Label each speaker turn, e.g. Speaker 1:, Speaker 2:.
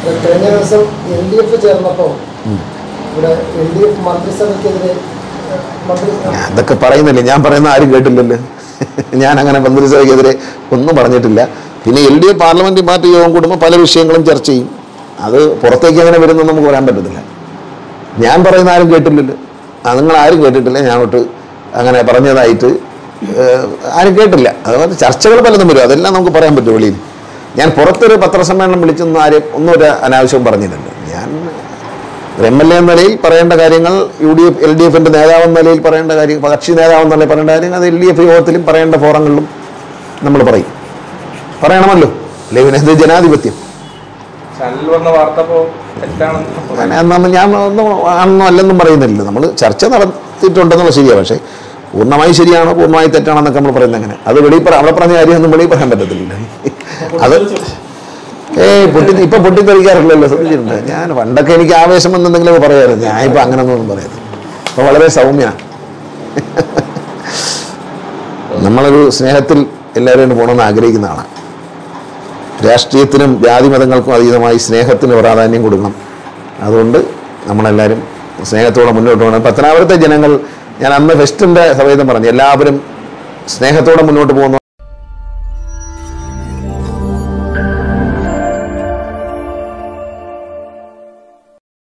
Speaker 1: കഴിഞ്ഞ ദിവസം L D F ചേർന്നപ്പോൾ ഇവിടെ എൽ ഡി എഫ് മന്ത്രിസഭയ്ക്കെതിരെ ഏഹ്, മന്ത്രി
Speaker 2: അതൊക്കെ പറയുന്നില്ല ഞാൻ പറയുന്ന ആരും കേട്ടില്ലല്ലോ ഞാൻ അങ്ങനെ മന്ത്രിസഭയ്ക്കെതിരെ ഒന്നും പറഞ്ഞിട്ടില്ല പിന്നെ L D F parliament party യോഗം കൂടുമ്പോൾ പല വിഷയങ്ങളും ചർച്ച ചെയ്യും അത് പുറത്തേക്ക് അങ്ങനെ വരുമെന്ന് നമുക്ക് പറയാൻ പറ്റത്തില്ല ഞാൻ പറയുന്ന ആരും കേട്ടില്ലല്ലോ ആ നിങ്ങൾ ആരും കേട്ടിട്ടില്ല ഞാൻ ഒട്ട് അങ്ങനെ പറഞ്ഞതായിട്ട് ഏഹ്, ആരും കേട്ടില്ല അതുപോലെ ചർച്ചകൾ പലതും വരും അതെല്ലാം നമുക്ക് പറയാൻ പറ്റും വെളിയിൽ ഞാൻ പുറത്തൊരു പത്രസമ്മേളനം വിളിച്ചൊന്നും ആരും ഒന്നും ഒരു അനാവശ്യവും പറഞ്ഞില്ലല്ലോ ഞാൻ ഒരു എം എൽ എ എന്ന നിലയിൽ പറയേണ്ട കാര്യങ്ങൾ U D F L D എഫിൻ്റെ നേതാവ് എന്ന നിലയിൽ പറയേണ്ട കാര്യം കക്ഷി നേതാവ് എന്ന നിലയിൽ പറയേണ്ട കാര്യങ്ങൾ അത് എൽ ഡി എഫ് യോഗത്തിലും പറയേണ്ട ഫോറങ്ങളിലും നമ്മൾ പറയും പറയണമല്ലോ അല്ലെ പിന്നെ ഇത് ജനാധിപത്യം
Speaker 3: ചാനലിൽ വന്ന വാർത്ത ഇപ്പോൾ തെറ്റാണെന്ന്
Speaker 2: അങ്ങനെ നമ്മൾ ഞാൻ ഒന്നും ആണെന്നോ അല്ലെന്നും പറയുന്നില്ല നമ്മൾ ചർച്ച നടത്തിയിട്ടുണ്ടെന്നുള്ള ശരിയാണ് പക്ഷേ പൂർണ്ണമായി ശരിയാണോ പൂർണ്ണമായി തെറ്റാണോ എന്നൊക്കെ നമ്മൾ പറയുന്നത് അങ്ങനെ അത് വെളിയിൽ പറ അവിടെ പറഞ്ഞ കാര്യമൊന്നും വെളിയിൽ പറയാൻ പറ്റത്തില്ല അത് ഏയ് പൊട്ടി ഇപ്പൊ പൊട്ടിത്തെറിക്കാറില്ലല്ലോ ശ്രദ്ധിച്ചിട്ടുണ്ട് ഞാൻ പണ്ടൊക്കെ എനിക്ക് ആവേശം എന്നെന്തെങ്കിലും പറയാറുണ്ട് ഞാൻ ഇപ്പൊ അങ്ങനൊന്നും പറയുന്നത് അപ്പൊ വളരെ സൗമ്യനാണ് നമ്മളൊരു സ്നേഹത്തിൽ എല്ലാവരും പോകണമെന്ന് ആഗ്രഹിക്കുന്ന ആളാണ് രാഷ്ട്രീയത്തിനും ജാതി മതങ്ങൾക്കും അതീതമായി സ്നേഹത്തിന് പ്രാധാന്യം കൊടുക്കണം അതുകൊണ്ട് നമ്മളെല്ലാവരും സ്നേഹത്തോടെ മുന്നോട്ട് പോകണം പത്തനാപുരത്തെ ജനങ്ങൾ ഞാൻ അന്ന് ഫെസ്റ്റിൻ്റെ സമയത്തും പറഞ്ഞു എല്ലാവരും സ്നേഹത്തോടെ മുന്നോട്ട് പോകുന്നു